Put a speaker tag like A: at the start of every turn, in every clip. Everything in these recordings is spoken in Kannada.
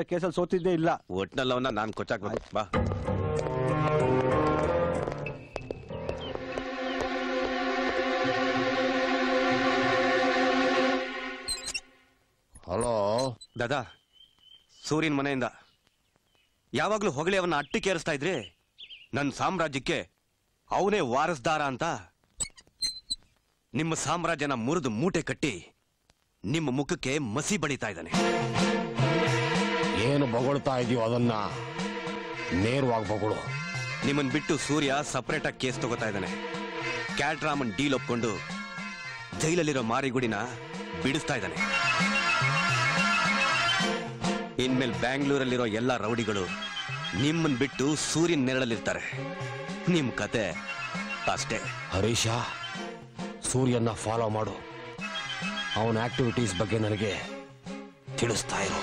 A: ಕೇಸಲ್ಲಿ ಸೋತಿದ್ದೇ ಇಲ್ಲ
B: ಒಟ್ನಲ್ಲವನ್ನ ನಾನ್ ಕೊಚ್ಚಾಕ್ಬೇಕು ಬಾ
C: ಹಲೋ
B: ದಾದಾ ಸೂರ್ಯನ ಮನೆಯಿಂದ ಯಾವಾಗ್ಲೂ ಹೊಗಳಿ ಅವನ್ನ ಅಟ್ಟಿಕೇರಿಸ್ತಾ ಇದ್ರಿ ನನ್ನ ಸಾಮ್ರಾಜ್ಯಕ್ಕೆ ಅವನೇ ವಾರಸ್ದಾರ ಅಂತ ನಿಮ್ಮ ಸಾಮ್ರಾಜ್ಯನ ಮುರಿದು ಮೂಟೆ ಕಟ್ಟಿ ನಿಮ್ಮ ಮುಖಕ್ಕೆ ಮಸಿ ಬಳಿತಾ ಇದ್ದಾನೆ
C: ಏನು ಬೊಗಳ್ತಾ ಇದೀಯೋ ಅದನ್ನ ನೇರವಾಗಿ ಬೊಗಳು
B: ನಿಮ್ಮನ್ ಬಿಟ್ಟು ಸೂರ್ಯ ಸಪರೇಟ್ ಆಗಿ ಕೇಸ್ ತಗೋತಾ ಇದ್ದಾನೆ ಕ್ಯಾಟ್ರಾಮನ್ ಡೀಲ್ ಒಪ್ಕೊಂಡು ಜೈಲಲ್ಲಿರೋ ಮಾರಿಗುಡಿನ ಬಿಡಿಸ್ತಾ ಇದ್ದಾನೆ ಇನ್ಮೇಲೆ ಬ್ಯಾಂಗ್ಳೂರಲ್ಲಿರೋ ಎಲ್ಲ ರೌಡಿಗಳು ನಿಮ್ಮನ್ ಬಿಟ್ಟು ಸೂರ್ಯನ ನೆರಳಲ್ಲಿರ್ತಾರೆ ನಿಮ್ ಕತೆ ಅಷ್ಟೇ
C: ಹರೀಶ ಸೂರ್ಯನ ಫಾಲೋ ಮಾಡು ಅವನ ಆಕ್ಟಿವಿಟೀಸ್ ಬಗ್ಗೆ ನನಗೆ ತಿಳಿಸ್ತಾ ಇರು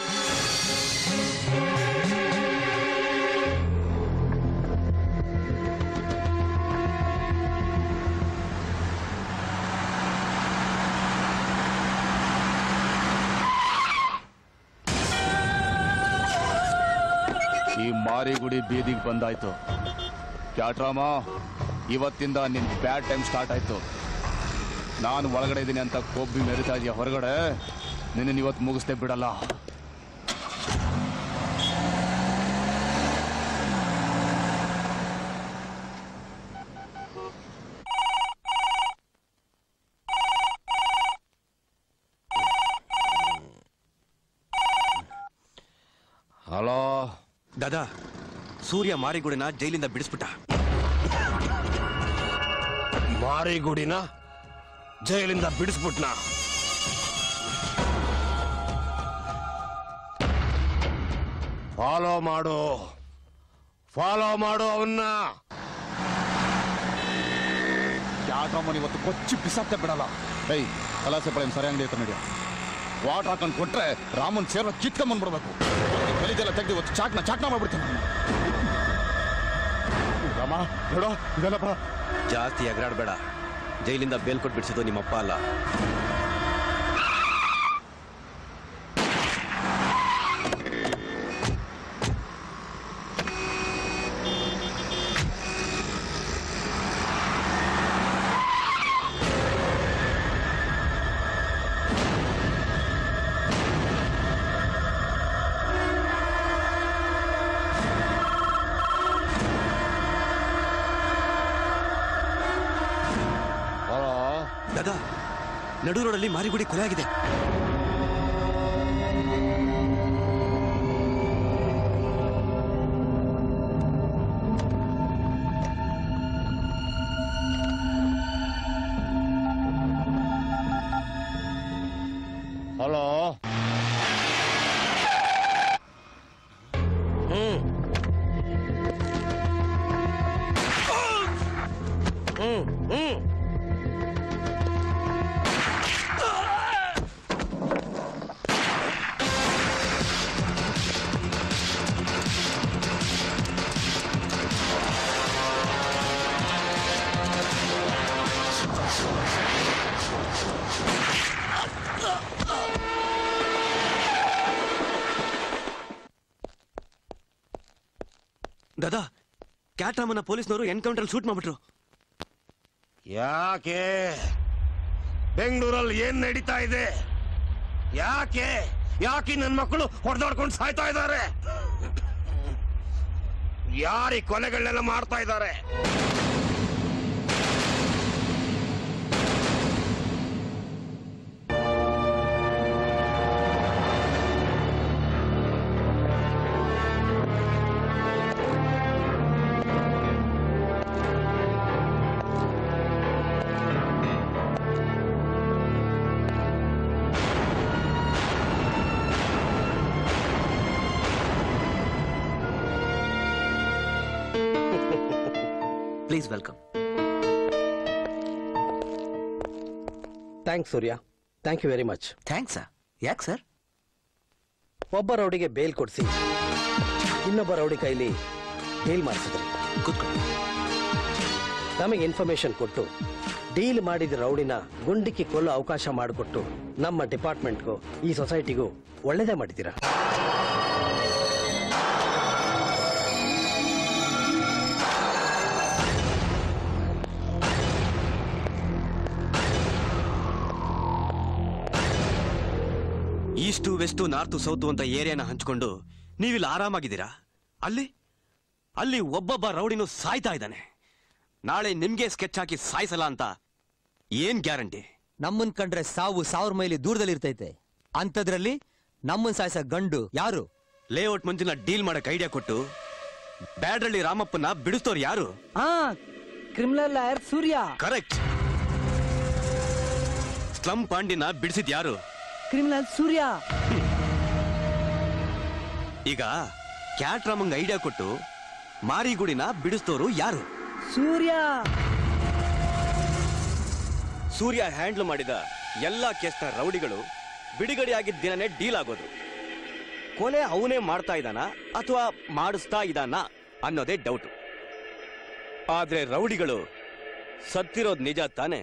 D: ಈ ಮಾರಿಗುಡಿ ಬೀದಿಗೆ ಬಂದಾಯ್ತು ಕ್ಯಾಟ್ರಾಮ ಇವತ್ತಿಂದ ನಿನ್ ಬ್ಯಾಡ್ ಟೈಮ್ ಸ್ಟಾರ್ಟ್ ಆಯ್ತು ನಾನು ಒಳಗಡೆ ಇದ್ದೀನಿ ಅಂತ ಕೊಬ್ಬಿ ಮೆರಿತಾ ಇದೆಯಾ ಹೊರಗಡೆ ನಿನ್ನ ಇವತ್ತು ಮುಗಿಸ್ತೇ ಬಿಡಲ್ಲ
C: ಹಲೋ
B: ದಾದಾ ಸೂರ್ಯ ಮಾರಿಗುಡಿನ ಜೈಲಿಂದ ಬಿಡಿಸ್ಬಿಟ್ಟ
C: ಮಾರಿಗುಡಿನ ಜೈಲಿಂದ ಬಿಡಿಸ್ಬಿಟ್ನ ಫಾಲೋ ಮಾಡು ಫಾಲೋ ಮಾಡು ಅವನ್ನ
D: ಕ್ಯಾಟ್ರಾಮನ್ ಇವತ್ತು ಕೊಚ್ಚಿ ಬಿಸಾಕ್ತೆ ಬಿಡಲ್ಲ ಏಯ್ ಕಲಾಸೆ ಪಡೆ ಸರಿ ಅಂಗಡಿ ಹತ್ರ ನಡೆಯೋ ವಾಟರ್ ಹಾಕೊಂಡು ಕೊಟ್ರೆ ರಾಮನ್ ಸೇರೋ ಕಿತ್ಕೊಂಬಂದ್ಬಿಡ್ಬೇಕು ಬೆಳಿದೆಲ್ಲ ತೆಗ್ದು ಇವತ್ತು ಚಾಕ್ನ ಚಾಕ್ನ ಮಾಡ್ಬಿಡ್ತೀನಿ ರಾಮ ನೋಡೋ ಇದೆಲ್ಲಪ್ಪ
B: ಜಾಸ್ತಿ ಎಗರಾಡ್ಬೇಡ ಜೈಲಿಂದ ಬೇಲ್ ಕೊಟ್ಟು ಬಿಡಿಸಿದ್ದು ನಿಮ್ಮಪ್ಪ ಅಲ್ಲ
C: ಹಲೋ
B: ದಾದಾ ನಡು ರೋಡಲ್ಲಿ ಮಾರಿಗುಡಿ ಕೊಲೆ ಆಗಿದೆ
C: ಹಲೋ ಹ್ಮ್ ಹ್ಮ್ ಹ್ಮ್
B: ದಾದಾ ಕ್ಯಾಟ್ರಾಮನ್ನ ಪೊಲೀಸ್ನವರು ಎನ್ಕೌಂಟರ್ ಶೂಟ್ ಮಾಡ್ಬಿಟ್ರು
C: ಯಾಕೆ ಬೆಂಗಳೂರಲ್ಲಿ ಏನ್ ನಡೀತಾ ಇದೆ ಯಾಕೆ ಯಾಕೆ ನನ್ನ ಮಕ್ಕಳು ಹೊಡೆದಾಡ್ಕೊಂಡು ಸಾಯ್ತಾ ಇದ್ದಾರೆ ಯಾರಿ ಕೊಲೆಗಳನ್ನೆಲ್ಲ ಮಾಡ್ತಾ ಇದ್ದಾರೆ
B: please welcome
E: thanks Surya thank you very much
F: thanks ಯಾಕೆ ಸರ್
E: ಒಬ್ಬ ರೌಡಿಗೆ ಬೇಲ್ ಕೊಡಿಸಿ ಇನ್ನೊಬ್ಬ ರೌಡಿ ಕೈಲಿ ಡೀಲ್ ಮಾಡಿಸಿದ್ರಿ
F: ಕೂತ್ಕೊಳ್ಳಿ
E: ನಮಗೆ ಇನ್ಫಾರ್ಮೇಶನ್ ಕೊಟ್ಟು ಡೀಲ್ ಮಾಡಿದ ರೌಡಿನ ಗುಂಡಿಕ್ಕಿ ಕೊಲ್ಲೋ ಅವಕಾಶ ಮಾಡಿಕೊಟ್ಟು ನಮ್ಮ ಡಿಪಾರ್ಟ್ಮೆಂಟ್ಗೂ ಈ ಸೊಸೈಟಿಗೂ ಒಳ್ಳೇದೇ ಮಾಡಿದ್ದೀರಾ
B: ವೆಸ್ಟು ನಾರ್ತು ಸೌತು ಅಂತ ಏರಿಯಾನ ಹಂಚ್ಕೊಂಡು ನೀವಿಲ್ಲಿ ಆರಾಮಾಗಿದ್ದೀರಾ ಅಲ್ಲಿ ಅಲ್ಲಿ ಒಬ್ಬೊಬ್ಬ ರೌಡಿನೂ ಸಾಯ್ತಾ ಇದ್ದಾನೆ ನಾಳೆ ನಿಮ್ಗೆ ಸ್ಕೆಚ್ ಹಾಕಿ ಸಾಯಿಸಲ್ಲ ಅಂತ ಏನ್ ಗ್ಯಾರಂಟಿ
F: ನಮ್ಮನ್ ಕಂಡ್ರೆ ಸಾವು ಸಾವಿರ ಮೈಲಿ ದೂರದಲ್ಲಿ ಇರ್ತೈತೆ ಅಂಥದ್ರಲ್ಲಿ ನಮ್ಮನ್ ಸಾಯಿಸ ಗಂಡು ಯಾರು
B: ಲೇಔಟ್ ಮಂಜುನ ಡೀಲ್ ಮಾಡಕ್ ಐಡಿಯಾ ಕೊಟ್ಟು ಬ್ಯಾಡ್ರಳ್ಳಿ ರಾಮಪ್ಪನ ಬಿಡಿಸ್ತೋರು ಯಾರು
A: ಹಾ criminal lawyer Surya
B: correct slum ಪಾಂಡಿನ ಬಿಡಿಸಿದ್ ಯಾರು
A: ಕ್ರಿಮಿನಲ್ ಸೂರ್ಯ
B: ಈಗ ಕ್ಯಾಟ್ ರಾಮಂಗ್ ಐಡಿಯಾ ಕೊಟ್ಟು ಮಾರಿಗುಡಿನ ಬಿಡಿಸ್ತೋರು ಯಾರು
A: ಸೂರ್ಯ
B: ಸೂರ್ಯ ಹ್ಯಾಂಡ್ಲ್ ಮಾಡಿದ ಎಲ್ಲಾ ಕೇಸ್ನ ರೌಡಿಗಳು ಬಿಡುಗಡೆಯಾಗಿದ್ದ ದಿನನೇ ಡೀಲ್ ಆಗೋದು ಕೊಲೆ ಅವನೇ ಮಾಡ್ತಾ ಇದ್ದಾನ ಅಥವಾ ಮಾಡಿಸ್ತಾ ಇದ್ದಾನ ಅನ್ನೋದೇ ಡೌಟ್ ಆದ್ರೆ ರೌಡಿಗಳು ಸತ್ತಿರೋದ್ ನಿಜ ತಾನೆ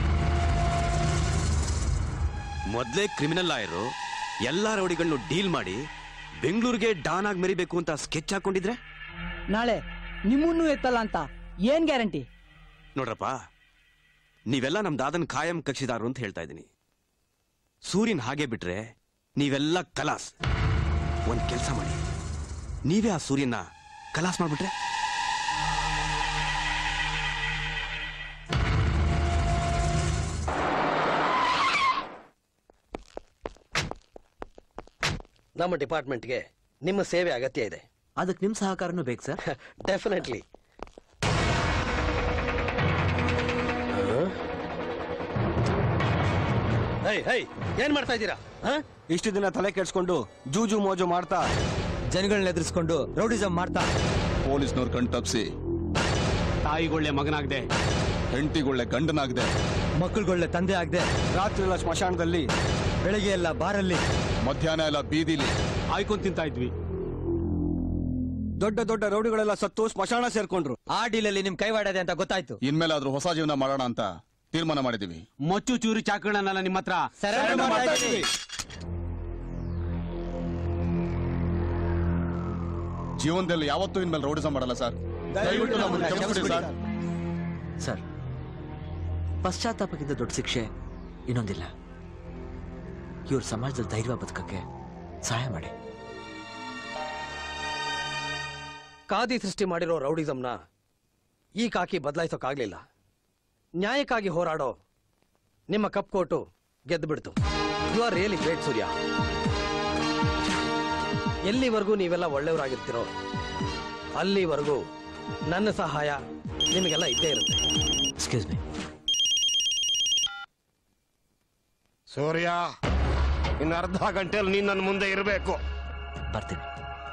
B: ಮೊದ್ಲೇ ಕ್ರಿಮಿನಲ್ ಲಾಯರು ಎಲ್ಲಾ ರೌಡಿಗಳನ್ನು ಡೀಲ್ ಮಾಡಿ ಬೆಂಗಳೂರಿಗೆ ಡಾನ್ ಆಗಿ ಮೆರಿಬೇಕು ಅಂತ ಸ್ಕೆಚ್ ಹಾಕೊಂಡಿದ್ರೆ
A: ನಾಳೆ ನಿಮ್ಮನ್ನು ಎತ್ತಲ್ಲ ಅಂತ ಏನ್ ಗ್ಯಾರಂಟಿ
B: ನೋಡ್ರಪ್ಪ ನೀವೆಲ್ಲ ನಮ್ ದಾದನ್ ಖಾಯಂ ಕಕ್ಷಿದಾರರು ಅಂತ ಹೇಳ್ತಾ ಇದ್ದೀನಿ ಸೂರ್ಯನ್ ಹಾಗೆ ಬಿಟ್ರೆ ನೀವೆಲ್ಲ ಕಲಾಸ್ ಒಂದ್ ಕೆಲಸ ಮಾಡಿ ನೀವೇ ಆ ಸೂರ್ಯನ ಕಲಾಸ್ ಮಾಡ್ಬಿಟ್ರೆ
E: ನಮ್ಮ ಡಿಪಾರ್ಟ್ಮೆಂಟ್ಗೆ ನಿಮ್ಮ ಸೇವೆ ಅಗತ್ಯ ಇದೆ
F: ಅದಕ್ಕೆ ನಿಮ್ ಸಹಕಾರನೂ ಬೇಕು ಸರ್
E: ಡೆಫಿನೆಟ್ಲಿ ಹೈ ಹೈ ಏನ್ ಮಾಡ್ತಾ ಇದ್ದೀರಾ ಹ?
G: ಇಷ್ಟು ದಿನ ತಲೆ ಕೆಡ್ಸ್ಕೊಂಡು ಜೂಜು ಮೋಜು ಮಾಡ್ತಾ
F: ಜನಗಳನ್ನ ಎದುರಿಸ್ಕೊಂಡು ರೌಡಿಸಂ ಮಾಡ್ತಾ
D: ಪೊಲೀಸ್ನವ್ರ ಕಣ್ ತಪ್ಸಿ
G: ತಾಯಿಗೊಳ್ಳೆ ಮಗನಾಗ್ದೆ
D: ಹೆಂಡತಿಗೊಳ್ಳೆ ಗಂಡನಾಗ್ದೆ
F: ಮಕ್ಕಳುಗೊಳ್ಳೆ ತಂದೆ ಆಗದೆ
G: ರಾತ್ರಿ ಎಲ್ಲ ಸ್ಮಶಾನದಲ್ಲಿ
F: ಬೆಳಿಗ್ಗೆ ಎಲ್ಲ ಬಾರಲ್ಲಿ
D: ಮಧ್ಯಾಹ್ನ ಎಲ್ಲ ಬೀದಿಲಿ
G: ಆಯ್ಕೊಂಡ್ ತಿಂತಾ ಇದ್ವಿ ದೊಡ್ಡ ದೊಡ್ಡ ರೌಡಿಗಳೆಲ್ಲ ಸತ್ತು ಸ್ಮಶಾನ ಸೇರ್ಕೊಂಡ್ರು
F: ಆ ಡೀಲಲ್ಲಿ ನಿಮ್ ಕೈವಾಡದೆ ಅಂತ ಗೊತ್ತಾಯ್ತು
D: ಇನ್ಮೇಲಾದ್ರೂ ಹೊಸ ಜೀವನ ಮಾಡೋಣ ಅಂತ ತೀರ್ಮಾನ ಮಾಡಿದೀವಿ
G: ಮೊಚ್ಚು ಚೂರಿ ಚಾಕಗಳನ್ನೆಲ್ಲ ನಿಮ್ಮ ಹತ್ರ
F: ಸರೆಂಡರ್ ಮಾಡ್ತಾ ಇದೀವಿ.
D: ಜೀವನದಲ್ಲಿ ಯಾವತ್ತೂ ಇನ್ಮೇಲೆ ರೌಡಿಸಂ ಮಾಡಲ್ಲ ಸರ್ ದಯವಿಟ್ಟು ನಮ್ಮನ್ನ ಕ್ಷಮಿಸ್ಬಿಡಿ ಸರ್
H: ಸರ್ ಪಶ್ಚಾತ್ತಾಪಕ್ಕಿಂತ ದೊಡ್ಡ ಶಿಕ್ಷೆ ಇನ್ನೊಂದಿಲ್ಲ ಇವ್ರ ಸಮಾಜದಲ್ಲಿ ಧೈರ್ಯ ಬದುಕಕ್ಕೆ ಸಹಾಯ ಮಾಡಿ
E: ಖಾದಿ ಸೃಷ್ಟಿ ಮಾಡಿರೋ ರೌಡಿಸಂನ ಈ ಕಾಕಿ ಬದಲಾಯಿಸೋಕ್ಕಾಗ್ಲಿಲ್ಲ ನ್ಯಾಯಕ್ಕಾಗಿ ಹೋರಾಡೋ ನಿಮ್ಮ ಕಪ್ ಕೋಟು ಗೆದ್ದು ಬಿಡ್ತು you are really great Surya ಎಲ್ಲಿವರೆಗೂ ನೀವೆಲ್ಲ ಒಳ್ಳೆಯವರಾಗಿರ್ತೀರೋ ಅಲ್ಲಿವರೆಗೂ ನನ್ನ ಸಹಾಯ ನಿಮಗೆಲ್ಲ ಇದ್ದೇ ಇರುತ್ತೆ
H: ಎಕ್ಸ್ಕ್ಯೂಸ್ ಮೀ
C: ಸೂರ್ಯ ಇನ್ನು ಅರ್ಧ ಗಂಟೆಯಲ್ಲಿ ನೀನ್ ನನ್ನ ಮುಂದೆ ಇರಬೇಕು
H: ಬರ್ತೀನಿ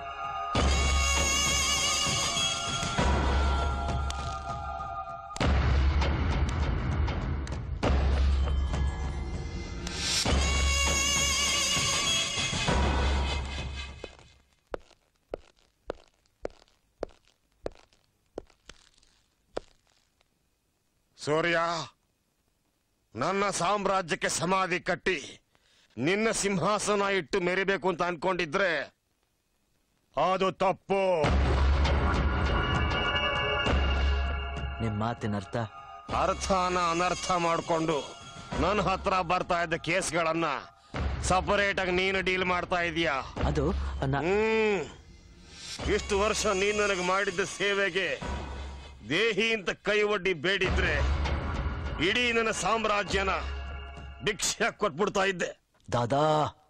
C: ಸೂರ್ಯ ನನ್ನ ಸಾಮ್ರಾಜ್ಯಕ್ಕೆ ಸಮಾಧಿ ಕಟ್ಟಿ ನಿನ್ನ ಸಿಂಹಾಸನ ಇಟ್ಟು ಮೆರಿಬೇಕು ಅಂತ ಅನ್ಕೊಂಡಿದ್ರೆ ಅದು ತಪ್ಪು
H: ನಿಮ್ಮ ಮಾತಿನ ಅರ್ಥ
C: ಅರ್ಥನ ಅನರ್ಥ ಮಾಡ್ಕೊಂಡು ನನ್ನ ಹತ್ರ ಬರ್ತಾ ಇದ್ದ ಕೇಸ್ಗಳನ್ನ ಸಪರೇಟ್ ಆಗಿ ನೀನು ಡೀಲ್ ಮಾಡ್ತಾ ಇದೀಯಾ
H: ಅದು ನಾ-
C: ಹ್ಮ್ ಇಷ್ಟು ವರ್ಷ ನೀನು ನನಗೆ ಮಾಡಿದ್ದ ಸೇವೆಗೆ ದೇಹಿ ಅಂತ ಕೈ ಒಡ್ಡಿ ಬೇಡಿದ್ರೆ ಇಡೀ ನನ್ನ ಸಾಮ್ರಾಜ್ಯನ ಭಿಕ್ಷೆ ಕೊಟ್ಬಿಡ್ತಾ ಇದ್ದೆ
H: ದಾದಾ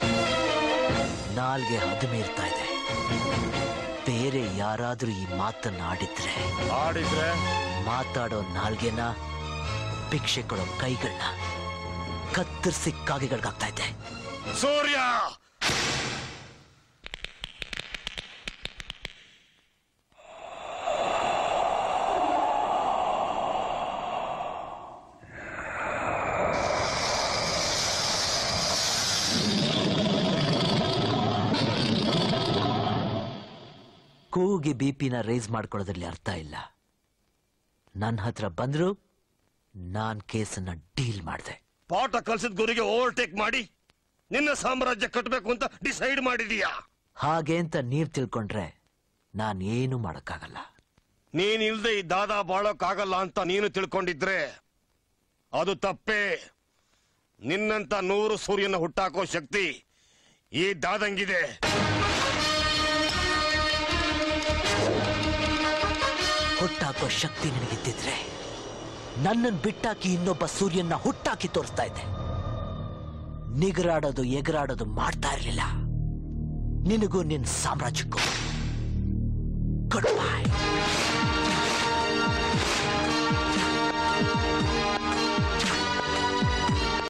H: ನಾಲ್ಗೆ ಹದು ಮೀರ್ತಾ ಇದೆ ಬೇರೆ ಯಾರಾದ್ರೂ ಈ ಮಾತನ್ನ ಆಡಿದ್ರೆ
C: ಆಡಿದ್ರೆ
H: ಮಾತಾಡೋ ನಾಲ್ಗೆನ ಭಿಕ್ಷೆ ಕೊಡೋ ಕೈಗಳನ್ನ ಕತ್ತರಿಸಿ ಕಾಗೆಗಳ್ಗಾಗ್ತಾ ಇದೆ
C: ಸೂರ್ಯ
H: ಕೂಗೆ ಬಿ ಪಿನ ರೈಸ್ ಮಾಡ್ಕೊಳ್ಳೋದ್ರಲ್ಲಿ ಅರ್ಥ ಇಲ್ಲ ನನ್ನ ಹತ್ರ ಬಂದ್ರು ನಾನ್ ಕೇಸನ್ನ ಡೀಲ್ ಮಾಡಿದೆ
C: ಪಾಠ ಕಲ್ಸಿದ ಗುರಿಗೆ ಓವರ್ಟೇಕ್ ಮಾಡಿ ನಿನ್ನ ಸಾಮ್ರಾಜ್ಯ ಕಟ್ಟಬೇಕು ಅಂತ ಡಿಸೈಡ್ ಮಾಡಿದೀಯಾ
H: ಹಾಗೆ ಅಂತ ನೀವ್ ತಿಳ್ಕೊಂಡ್ರೆ ನಾನ್ ಏನು ಮಾಡಕ್ಕಾಗಲ್ಲ
C: ನೀನ್ ಇಲ್ದೆ ಈ ದಾದಾ ಬಾಳೋಕ್ಕಾಗಲ್ಲ ಅಂತ ನೀನು ತಿಳ್ಕೊಂಡಿದ್ರೆ ಅದು ತಪ್ಪೇ ನಿನ್ನಂತ ನೂರು ಸೂರ್ಯನ ಹುಟ್ಟಾಕೋ ಶಕ್ತಿ ಈ ದಾದಂಗಿದೆ
H: ಹುಟ್ಟಾಕೋ ಶಕ್ತಿ ನಿನಗಿದ್ದಿದ್ರೆ ನನ್ನನ್ನು ಬಿಟ್ಟಾಕಿ ಇನ್ನೊಬ್ಬ ಸೂರ್ಯನ ಹುಟ್ಟಾಕಿ ತೋರಿಸ್ತಾ ಇದ್ದೆ ನಿಗರಾಡೋದು ಎಗರಾಡೋದು ಮಾಡ್ತಾ ಇರಲಿಲ್ಲ ನಿನಗೂ ನಿನ್ನ ಸಾಮ್ರಾಜ್ಯಕ್ಕೂ ಗುಡ್ ಬೈ